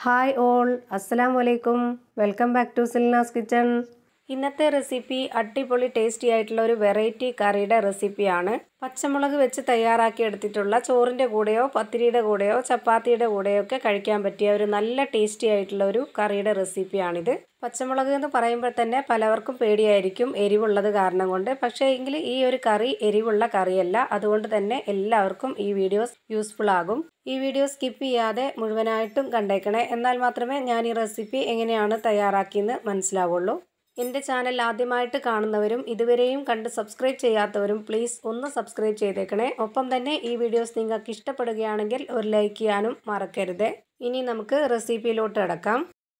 hi all അസ്സലാം വലൈക്കും welcome back to Silna's kitchen ഇന്നത്തെ റെസിപ്പി അടിപൊളി ടേസ്റ്റി ആയിട്ടുള്ള ഒരു വെറൈറ്റി കറിയുടെ റെസിപ്പിയാണ് പച്ചമുളക് വെച്ച് തയ്യാറാക്കി എടുത്തിട്ടുള്ള ചോറിൻ്റെ കൂടെയോ പത്തിരിയുടെ കൂടെയോ ചപ്പാത്തിയുടെ കൂടെയോ ഒക്കെ കഴിക്കാൻ പറ്റിയ ഒരു നല്ല ടേസ്റ്റി ആയിട്ടുള്ള ഒരു കറിയുടെ റെസിപ്പിയാണിത് പച്ചമുളക് എന്ന് പറയുമ്പോൾ തന്നെ പലവർക്കും പേടിയായിരിക്കും എരിവുള്ളത് കാരണം കൊണ്ട് പക്ഷേ എങ്കിൽ ഈ ഒരു കറി എരിവുള്ള കറിയല്ല അതുകൊണ്ട് തന്നെ എല്ലാവർക്കും ഈ വീഡിയോസ് യൂസ്ഫുൾ ആകും ഈ വീഡിയോ സ്കിപ്പ് ചെയ്യാതെ മുഴുവനായിട്ടും കണ്ടേക്കണേ എന്നാൽ മാത്രമേ ഞാൻ ഈ റെസിപ്പി എങ്ങനെയാണ് തയ്യാറാക്കിയെന്ന് മനസ്സിലാവുള്ളൂ എൻ്റെ ചാനൽ ആദ്യമായിട്ട് കാണുന്നവരും ഇതുവരെയും കണ്ട് സബ്സ്ക്രൈബ് ചെയ്യാത്തവരും പ്ലീസ് ഒന്ന് സബ്സ്ക്രൈബ് ചെയ്തേക്കണേ ഒപ്പം തന്നെ ഈ വീഡിയോസ് നിങ്ങൾക്ക് ഇഷ്ടപ്പെടുകയാണെങ്കിൽ ഒരു ലൈക്ക് ചെയ്യാനും മറക്കരുത് ഇനി നമുക്ക് റെസിപ്പിയിലോട്ട് കിടക്കാം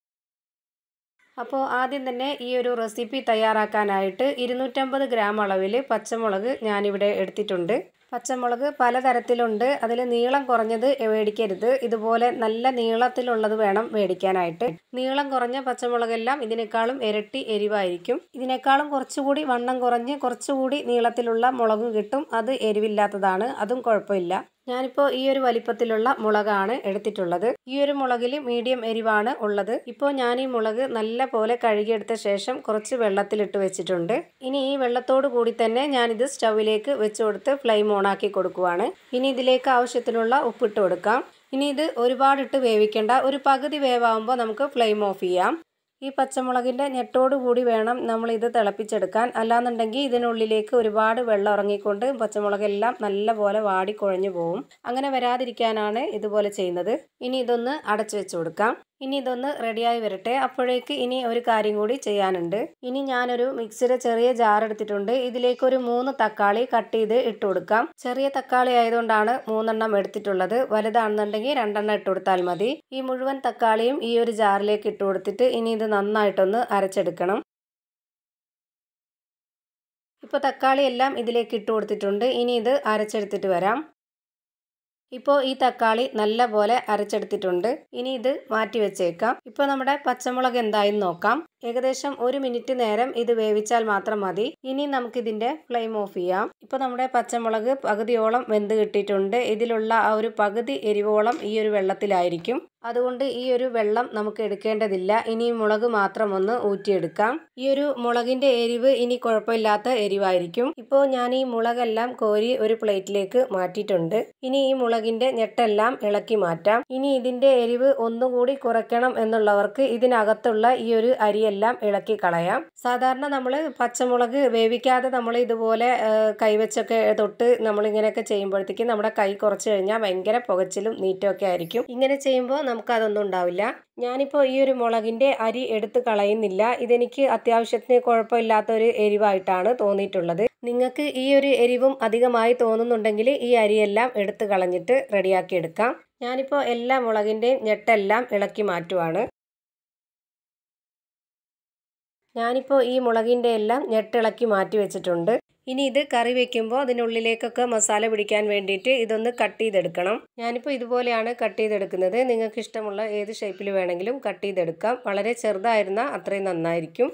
അപ്പോൾ ആദ്യം തന്നെ ഈ ഒരു റെസിപ്പി തയ്യാറാക്കാനായിട്ട് ഇരുന്നൂറ്റമ്പത് ഗ്രാം അളവിൽ പച്ചമുളക് ഞാനിവിടെ എടുത്തിട്ടുണ്ട് പച്ചമുളക് പലതരത്തിലുണ്ട് അതിൽ നീളം കുറഞ്ഞത് മേടിക്കരുത് ഇതുപോലെ നല്ല നീളത്തിലുള്ളത് വേണം മേടിക്കാനായിട്ട് നീളം കുറഞ്ഞ പച്ചമുളകെല്ലാം ഇതിനേക്കാളും ഇരട്ടി എരിവായിരിക്കും ഇതിനേക്കാളും കുറച്ചുകൂടി വണ്ണം കുറഞ്ഞ് കുറച്ചുകൂടി നീളത്തിലുള്ള മുളകും കിട്ടും അത് എരിവില്ലാത്തതാണ് അതും കുഴപ്പമില്ല ഞാനിപ്പോൾ ഈ ഒരു വലിപ്പത്തിലുള്ള മുളകാണ് എടുത്തിട്ടുള്ളത് ഈ ഒരു മുളകിൽ മീഡിയം എരിവാണ് ഉള്ളത് ഇപ്പോൾ ഞാൻ ഈ മുളക് നല്ല പോലെ കഴുകിയെടുത്ത ശേഷം കുറച്ച് വെള്ളത്തിലിട്ട് വെച്ചിട്ടുണ്ട് ഇനി ഈ വെള്ളത്തോട് കൂടി തന്നെ ഞാനിത് സ്റ്റൗവിലേക്ക് വെച്ച് കൊടുത്ത് ഫ്ലെയിം ഓണാക്കി കൊടുക്കുവാണ് ഇനി ഇതിലേക്ക് ആവശ്യത്തിനുള്ള ഉപ്പിട്ട് കൊടുക്കാം ഇനി ഇത് ഒരുപാടിട്ട് വേവിക്കേണ്ട ഒരു പകുതി വേവാകുമ്പോൾ നമുക്ക് ഫ്ലെയിം ഓഫ് ചെയ്യാം ഈ പച്ചമുളകിൻ്റെ ഞെട്ടോടു കൂടി വേണം നമ്മൾ ഇത് തിളപ്പിച്ചെടുക്കാൻ അല്ലാന്നുണ്ടെങ്കിൽ ഇതിനുള്ളിലേക്ക് ഒരുപാട് വെള്ളം ഇറങ്ങിക്കൊണ്ട് പച്ചമുളകെല്ലാം നല്ലപോലെ വാടി കുഴഞ്ഞു പോവും അങ്ങനെ വരാതിരിക്കാനാണ് ഇതുപോലെ ചെയ്യുന്നത് ഇനി ഇതൊന്ന് അടച്ചു വെച്ച് കൊടുക്കാം ഇനി ഇതൊന്ന് റെഡിയായി വരട്ടെ അപ്പോഴേക്ക് ഇനി ഒരു കാര്യം കൂടി ചെയ്യാനുണ്ട് ഇനി ഞാനൊരു മിക്സിയുടെ ചെറിയ ജാർ എടുത്തിട്ടുണ്ട് ഇതിലേക്ക് ഒരു മൂന്ന് തക്കാളി കട്ട് ചെയ്ത് ഇട്ട് കൊടുക്കാം ചെറിയ തക്കാളി ആയതുകൊണ്ടാണ് മൂന്നെണ്ണം എടുത്തിട്ടുള്ളത് വലുതാണെന്നുണ്ടെങ്കിൽ രണ്ടെണ്ണം ഇട്ട് കൊടുത്താൽ മതി ഈ മുഴുവൻ തക്കാളിയും ഈ ഒരു ജാറിലേക്ക് ഇട്ട് കൊടുത്തിട്ട് ഇനി ഇത് നന്നായിട്ടൊന്ന് അരച്ചെടുക്കണം ഇപ്പോൾ തക്കാളി എല്ലാം ഇതിലേക്ക് ഇട്ട് കൊടുത്തിട്ടുണ്ട് ഇനി ഇത് അരച്ചെടുത്തിട്ട് വരാം ഇപ്പോൾ ഈ തക്കാളി നല്ല പോലെ അരച്ചെടുത്തിട്ടുണ്ട് ഇനി ഇത് മാറ്റി വെച്ചേക്കാം ഇപ്പോൾ നമ്മുടെ പച്ചമുളക് എന്തായെന്ന് നോക്കാം ഏകദേശം ഒരു മിനിറ്റ് നേരം ഇത് വേവിച്ചാൽ മാത്രം മതി ഇനി നമുക്കിതിൻ്റെ ഫ്ലെയിം ഓഫ് ചെയ്യാം ഇപ്പോൾ നമ്മുടെ പച്ചമുളക് പകുതിയോളം വെന്ത് കിട്ടിയിട്ടുണ്ട് ഇതിലുള്ള ആ ഒരു പകുതി എരിവോളം ഈ ഒരു വെള്ളത്തിലായിരിക്കും അതുകൊണ്ട് ഈ ഒരു വെള്ളം നമുക്ക് എടുക്കേണ്ടതില്ല ഇനി മുളക് മാത്രം ഒന്ന് ഊറ്റിയെടുക്കാം ഈ ഒരു മുളകിന്റെ എരിവ് ഇനി കുഴപ്പമില്ലാത്ത എരിവായിരിക്കും ഇപ്പോൾ ഞാൻ ഈ മുളകെല്ലാം കോരി ഒരു പ്ലേറ്റിലേക്ക് മാറ്റിയിട്ടുണ്ട് ഇനി ഈ മുളകിന്റെ ഞെട്ടെല്ലാം ഇളക്കി മാറ്റാം ഇനി ഇതിന്റെ എരിവ് ഒന്നുകൂടി കുറയ്ക്കണം എന്നുള്ളവർക്ക് ഇതിനകത്തുള്ള ഈ ഒരു അരിയെല്ലാം ഇളക്കി കളയാം സാധാരണ നമ്മൾ പച്ചമുളക് വേവിക്കാതെ നമ്മൾ ഇതുപോലെ കൈവച്ചൊക്കെ തൊട്ട് നമ്മളിങ്ങനെയൊക്കെ ചെയ്യുമ്പോഴത്തേക്കും നമ്മുടെ കൈ കുറച്ച് കഴിഞ്ഞാൽ ഭയങ്കര പുകച്ചിലും നീറ്റും ഒക്കെ ആയിരിക്കും ഇങ്ങനെ ചെയ്യുമ്പോൾ നമുക്കതൊന്നും ഉണ്ടാവില്ല ഞാനിപ്പോൾ ഈ ഒരു മുളകിൻ്റെ അരി എടുത്ത് കളയുന്നില്ല ഇതെനിക്ക് അത്യാവശ്യത്തിന് കുഴപ്പമില്ലാത്ത ഒരു എരിവായിട്ടാണ് തോന്നിയിട്ടുള്ളത് നിങ്ങൾക്ക് ഈ ഒരു എരിവും അധികമായി തോന്നുന്നുണ്ടെങ്കിൽ ഈ അരിയെല്ലാം എടുത്ത് കളഞ്ഞിട്ട് റെഡിയാക്കി എടുക്കാം ഞാനിപ്പോൾ എല്ലാ മുളകിൻ്റെയും ഞെട്ടെല്ലാം ഇളക്കി മാറ്റുവാണ് ഞാനിപ്പോൾ ഈ മുളകിൻ്റെ എല്ലാം ഞെട്ടിളക്കി മാറ്റി വെച്ചിട്ടുണ്ട് ഇനി ഇത് കറി വെക്കുമ്പോൾ അതിനുള്ളിലേക്കൊക്കെ മസാല പിടിക്കാൻ വേണ്ടിയിട്ട് ഇതൊന്ന് കട്ട് ചെയ്തെടുക്കണം ഞാനിപ്പോൾ ഇതുപോലെയാണ് കട്ട് ചെയ്തെടുക്കുന്നത് നിങ്ങൾക്ക് ഇഷ്ടമുള്ള ഏത് ഷേപ്പിൽ വേണമെങ്കിലും കട്ട് ചെയ്തെടുക്കാം വളരെ ചെറുതായിരുന്നാൽ അത്രയും നന്നായിരിക്കും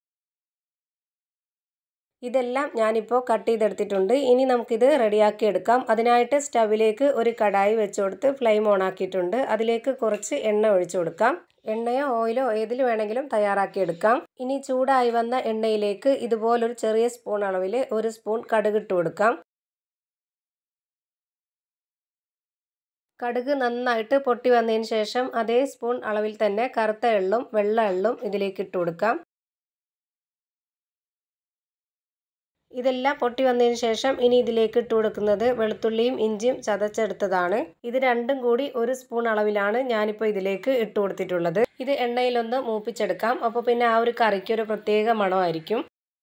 ഇതെല്ലാം ഞാനിപ്പോൾ കട്ട് ചെയ്തെടുത്തിട്ടുണ്ട് ഇനി നമുക്കിത് റെഡിയാക്കി എടുക്കാം അതിനായിട്ട് സ്റ്റവിലേക്ക് ഒരു കടായി വെച്ച് കൊടുത്ത് ഫ്ലെയിം ഓൺ ആക്കിയിട്ടുണ്ട് അതിലേക്ക് കുറച്ച് എണ്ണ ഒഴിച്ചു കൊടുക്കാം എണ്ണയോ ഓയിലോ ഏതിൽ വേണമെങ്കിലും തയ്യാറാക്കി എടുക്കാം ഇനി ചൂടായി വന്ന എണ്ണയിലേക്ക് ഇതുപോലൊരു ചെറിയ സ്പൂൺ അളവിൽ ഒരു സ്പൂൺ കടുക് ഇട്ട് കൊടുക്കാം കടുക് നന്നായിട്ട് പൊട്ടി വന്നതിന് ശേഷം അതേ സ്പൂൺ അളവിൽ തന്നെ കറുത്ത എള്ളും വെള്ള എള്ളും ഇതിലേക്ക് ഇട്ട് കൊടുക്കാം ഇതെല്ലാം പൊട്ടി വന്നതിന് ശേഷം ഇനി ഇതിലേക്ക് ഇട്ട് കൊടുക്കുന്നത് വെളുത്തുള്ളിയും ഇഞ്ചിയും ചതച്ചെടുത്തതാണ് ഇത് രണ്ടും കൂടി ഒരു സ്പൂൺ അളവിലാണ് ഞാനിപ്പോൾ ഇതിലേക്ക് ഇട്ട് കൊടുത്തിട്ടുള്ളത് ഇത് എണ്ണയിലൊന്ന് മൂപ്പിച്ചെടുക്കാം അപ്പോൾ പിന്നെ ആ ഒരു കറിക്ക് ഒരു പ്രത്യേക മണമായിരിക്കും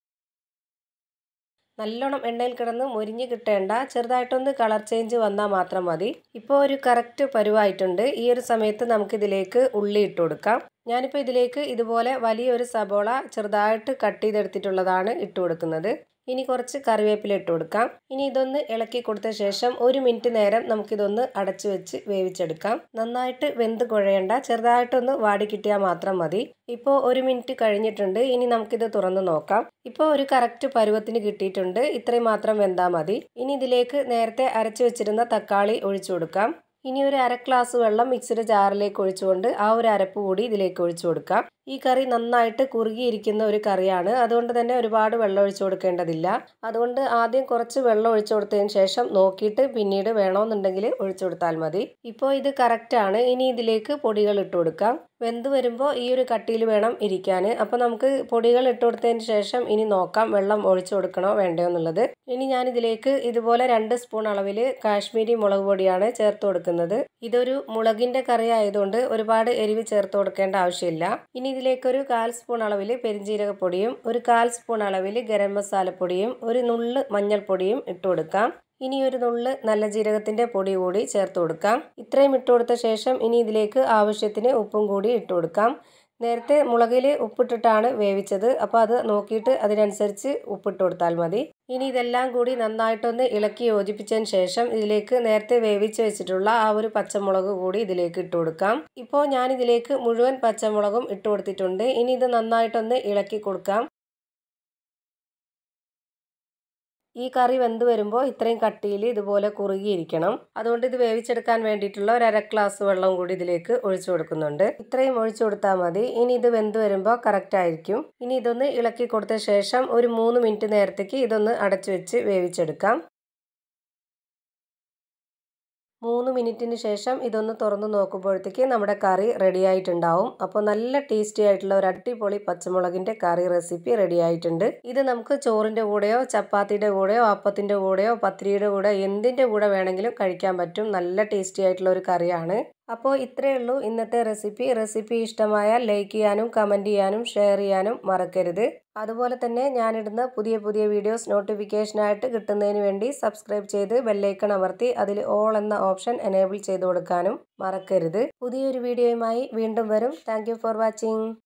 നല്ലോണം എണ്ണയിൽ കിടന്ന് മുരിഞ്ഞ് കിട്ടേണ്ട ചെറുതായിട്ടൊന്ന് കളർ ചേഞ്ച് വന്നാൽ മാത്രം മതി ഇപ്പോൾ ഒരു കറക്റ്റ് പരുവായിട്ടുണ്ട് ഈ ഒരു സമയത്ത് നമുക്കിതിലേക്ക് ഉള്ളി ഇട്ട് കൊടുക്കാം ഞാനിപ്പോൾ ഇതിലേക്ക് ഇതുപോലെ വലിയൊരു സബോള ചെറുതായിട്ട് കട്ട് ചെയ്തെടുത്തിട്ടുള്ളതാണ് ഇട്ട് കൊടുക്കുന്നത് ഇനി കുറച്ച് കറിവേപ്പില ഇട്ട് കൊടുക്കാം ഇനി ഇതൊന്ന് ഇളക്കി കൊടുത്ത ശേഷം ഒരു മിനിറ്റ് നേരം നമുക്കിതൊന്ന് അടച്ചു വെച്ച് വേവിച്ചെടുക്കാം നന്നായിട്ട് വെന്ത് കുഴയേണ്ട ചെറുതായിട്ടൊന്ന് വാടി കിട്ടിയാൽ മാത്രം മതി ഇപ്പോൾ ഒരു മിനിറ്റ് കഴിഞ്ഞിട്ടുണ്ട് ഇനി നമുക്കിത് തുറന്ന് നോക്കാം ഇപ്പോൾ ഒരു കറക്റ്റ് പരുവത്തിന് കിട്ടിയിട്ടുണ്ട് ഇത്രയും മാത്രം വെന്താൽ മതി ഇനി ഇതിലേക്ക് നേരത്തെ അരച്ചു വെച്ചിരുന്ന തക്കാളി ഒഴിച്ചു കൊടുക്കാം ഇനി ഒരു അര ഗ്ലാസ് വെള്ളം മിക്സിയുടെ ജാറിലേക്ക് ഒഴിച്ചുകൊണ്ട് ആ ഒരു അരപ്പ് കൂടി ഇതിലേക്ക് ഒഴിച്ചു കൊടുക്കാം ഈ കറി നന്നായിട്ട് കുറുകിയിരിക്കുന്ന ഒരു കറിയാണ് അതുകൊണ്ട് തന്നെ ഒരുപാട് വെള്ളം ഒഴിച്ചു കൊടുക്കേണ്ടതില്ല അതുകൊണ്ട് ആദ്യം കുറച്ച് വെള്ളം ഒഴിച്ചു കൊടുത്തതിന് ശേഷം നോക്കിയിട്ട് പിന്നീട് വേണമെന്നുണ്ടെങ്കിൽ ഒഴിച്ചു കൊടുത്താൽ മതി ഇപ്പോൾ ഇത് കറക്റ്റാണ് ഇനി ഇതിലേക്ക് പൊടികൾ ഇട്ട് കൊടുക്കാം വെന്ത് വരുമ്പോൾ ഈ ഒരു കട്ടിയിൽ വേണം ഇരിക്കാൻ അപ്പോൾ നമുക്ക് പൊടികൾ ഇട്ട് കൊടുത്തതിന് ശേഷം ഇനി നോക്കാം വെള്ളം ഒഴിച്ചു കൊടുക്കണോ വേണ്ടയോ എന്നുള്ളത് ഇനി ഞാൻ ഇതിലേക്ക് ഇതുപോലെ രണ്ട് സ്പൂൺ അളവിൽ കാശ്മീരി മുളക് പൊടിയാണ് ചേർത്ത് കൊടുക്കുന്നത് ഇതൊരു മുളകിൻ്റെ കറി ആയതുകൊണ്ട് ഒരുപാട് എരിവ് ചേർത്ത് കൊടുക്കേണ്ട ആവശ്യമില്ല ഇനി ഇതിലേക്ക് ഒരു കാൽ സ്പൂൺ അളവിൽ പെരിഞ്ജീരകപ്പൊടിയും ഒരു കാൽ സ്പൂൺ അളവിൽ ഗരം മസാലപ്പൊടിയും ഒരു നുള്ള് മഞ്ഞൾപ്പൊടിയും ഇട്ട് കൊടുക്കാം ഇനി ഒരു നുള്ള് നല്ല ജീരകത്തിൻ്റെ പൊടി കൂടി ചേർത്ത് കൊടുക്കാം ഇത്രയും ഇട്ട് കൊടുത്ത ശേഷം ഇനി ഇതിലേക്ക് ആവശ്യത്തിന് ഉപ്പും കൂടി ഇട്ട് കൊടുക്കാം നേരത്തെ മുളകിൽ ഉപ്പിട്ടിട്ടാണ് വേവിച്ചത് അപ്പോൾ അത് നോക്കിയിട്ട് അതിനനുസരിച്ച് ഉപ്പിട്ട് കൊടുത്താൽ മതി ഇനി ഇതെല്ലാം കൂടി നന്നായിട്ടൊന്ന് ഇളക്കി യോജിപ്പിച്ചതിന് ശേഷം ഇതിലേക്ക് നേരത്തെ വേവിച്ച് വെച്ചിട്ടുള്ള ആ ഒരു പച്ചമുളക് കൂടി ഇതിലേക്ക് ഇട്ട് കൊടുക്കാം ഇപ്പോൾ ഞാൻ ഇതിലേക്ക് മുഴുവൻ പച്ചമുളകും ഇട്ട് കൊടുത്തിട്ടുണ്ട് ഇനി ഇത് നന്നായിട്ടൊന്ന് ഇളക്കി കൊടുക്കാം ഈ കറി വെന്ത് വരുമ്പോൾ ഇത്രയും കട്ടിയിൽ ഇതുപോലെ കുറുകിയിരിക്കണം അതുകൊണ്ട് ഇത് വേവിച്ചെടുക്കാൻ വേണ്ടിയിട്ടുള്ള ഒരു അര ഗ്ലാസ് വെള്ളം കൂടി ഇതിലേക്ക് ഒഴിച്ചു കൊടുക്കുന്നുണ്ട് ഇത്രയും ഒഴിച്ചു കൊടുത്താൽ മതി ഇനി ഇത് വെന്ത് വരുമ്പോൾ കറക്റ്റ് ആയിരിക്കും ഇനി ഇതൊന്ന് ഇളക്കി കൊടുത്ത ശേഷം ഒരു മൂന്ന് മിനിറ്റ് നേരത്തേക്ക് ഇതൊന്ന് അടച്ചു വെച്ച് വേവിച്ചെടുക്കാം മൂന്ന് മിനിറ്റിന് ശേഷം ഇതൊന്ന് തുറന്ന് നോക്കുമ്പോഴത്തേക്ക് നമ്മുടെ കറി റെഡി ആയിട്ടുണ്ടാവും അപ്പോൾ നല്ല ടേസ്റ്റി ആയിട്ടുള്ള ഒരു അടിപൊളി പച്ചമുളകിൻ്റെ കറി റെസിപ്പി റെഡി ആയിട്ടുണ്ട് ഇത് നമുക്ക് ചോറിൻ്റെ കൂടെയോ ചപ്പാത്തിയുടെ കൂടെയോ അപ്പത്തിൻ്റെ കൂടെയോ പത്തിരിയുടെ കൂടെ എന്തിൻ്റെ കൂടെ വേണമെങ്കിലും കഴിക്കാൻ പറ്റും നല്ല ടേസ്റ്റി ആയിട്ടുള്ള ഒരു കറിയാണ് അപ്പോൾ ഇത്രയേ ഉള്ളൂ ഇന്നത്തെ റെസിപ്പി റെസിപ്പി ഇഷ്ടമായാൽ ലൈക്ക് ചെയ്യാനും കമൻറ്റ് ചെയ്യാനും ഷെയർ ചെയ്യാനും മറക്കരുത് അതുപോലെ തന്നെ ഞാനിടുന്ന പുതിയ പുതിയ വീഡിയോസ് നോട്ടിഫിക്കേഷനായിട്ട് കിട്ടുന്നതിന് വേണ്ടി സബ്സ്ക്രൈബ് ചെയ്ത് ബെല്ലൈക്കൺ അമർത്തി അതിൽ ഓൾ എന്ന ഓപ്ഷൻ എനേബിൾ ചെയ്ത് കൊടുക്കാനും മറക്കരുത് പുതിയൊരു വീഡിയോയുമായി വീണ്ടും വരും താങ്ക് ഫോർ വാച്ചിങ്